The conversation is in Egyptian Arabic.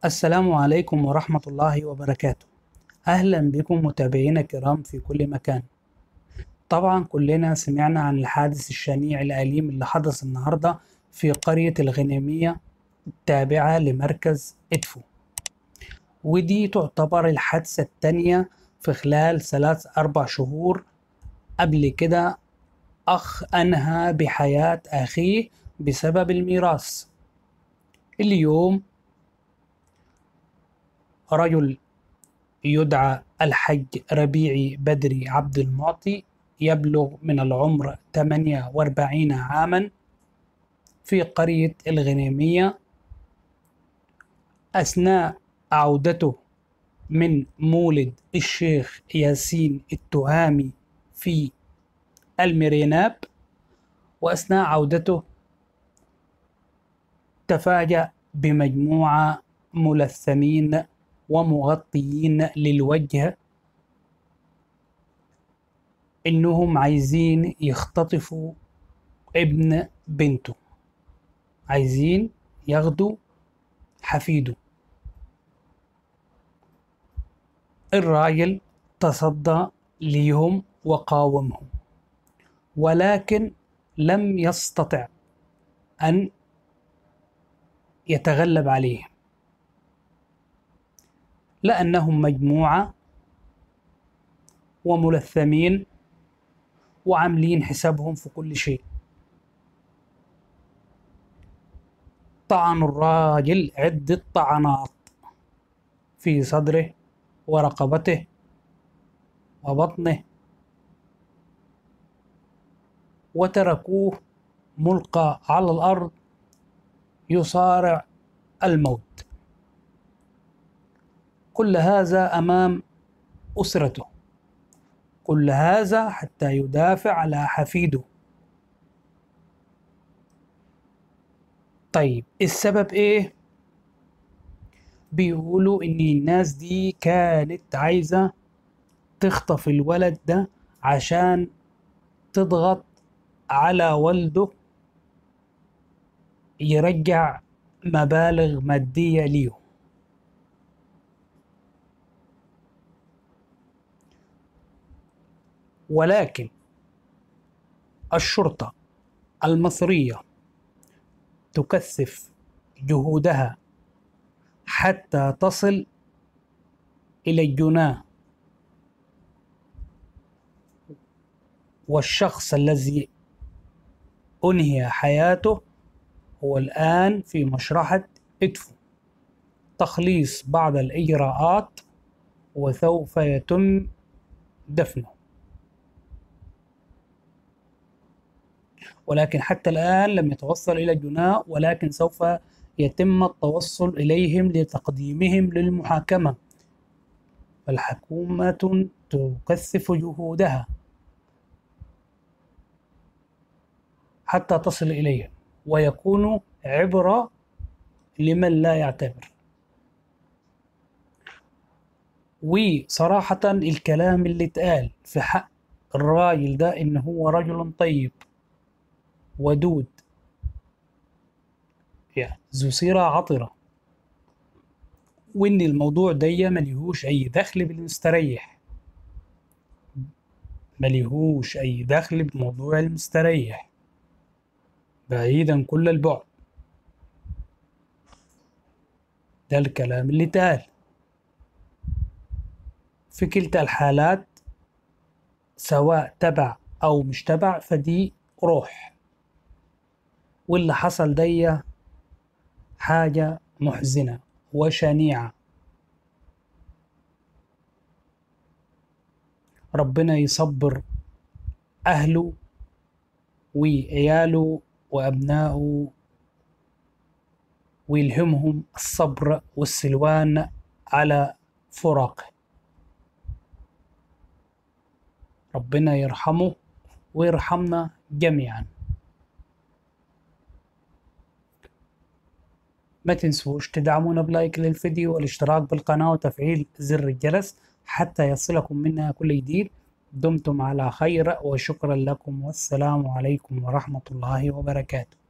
السلام عليكم ورحمة الله وبركاته أهلا بكم متابعينا الكرام في كل مكان طبعا كلنا سمعنا عن الحادث الشنيع الأليم اللي حدث النهاردة في قرية الغنيمية التابعة لمركز إدفو ودي تعتبر الحادثة التانية في خلال ثلاث أربع شهور قبل كده أخ أنهى بحياة أخيه بسبب الميراث اليوم رجل يدعى الحج ربيعي بدري عبد المعطي يبلغ من العمر 48 عاما في قرية الغنيمية أثناء عودته من مولد الشيخ ياسين التهامي في الميريناب وأثناء عودته تفاجأ بمجموعة ملثمين ومغطيين للوجه إنهم عايزين يختطفوا ابن بنته عايزين ياخدوا حفيده الراجل تصدى ليهم وقاومهم ولكن لم يستطع أن يتغلب عليهم لأنهم مجموعة وملثمين وعاملين حسابهم في كل شيء طعن الراجل عدة طعنات في صدره ورقبته وبطنه وتركوه ملقى على الأرض يصارع الموت كل هذا أمام أسرته كل هذا حتى يدافع على حفيده طيب السبب ايه بيقولوا ان الناس دي كانت عايزة تخطف الولد ده عشان تضغط على والده يرجع مبالغ مادية ليهم ولكن الشرطة المصرية تكثف جهودها حتى تصل إلى الجناه والشخص الذي أنهي حياته هو الآن في مشرحة إدفو تخليص بعض الإجراءات وسوف يتم دفنه ولكن حتى الآن لم يتوصل إلى الجناء ولكن سوف يتم التوصل إليهم لتقديمهم للمحاكمة فالحكومة تكثف جهودها حتى تصل إليهم ويكونوا عبرة لمن لا يعتبر وصراحة الكلام اللي اتقال في حق الراجل ده إن هو رجل طيب ودود يعني ذو سيرة عطرة وإن الموضوع ده مليهوش أي دخل بالمستريح مليهوش أي دخل بموضوع المستريح بعيدا كل البعد ده الكلام اللي اتقال في كلتا الحالات سواء تبع أو مش تبع فدي روح واللي حصل دي حاجة محزنة وشنيعة ربنا يصبر أهله وعياله وأبنائه ويلهمهم الصبر والسلوان على فراقه ربنا يرحمه ويرحمنا جميعا ما تنسوش تدعمونا بلايك للفيديو والاشتراك بالقناة وتفعيل زر الجرس حتى يصلكم منها كل جديد دمتم على خير وشكرا لكم والسلام عليكم ورحمة الله وبركاته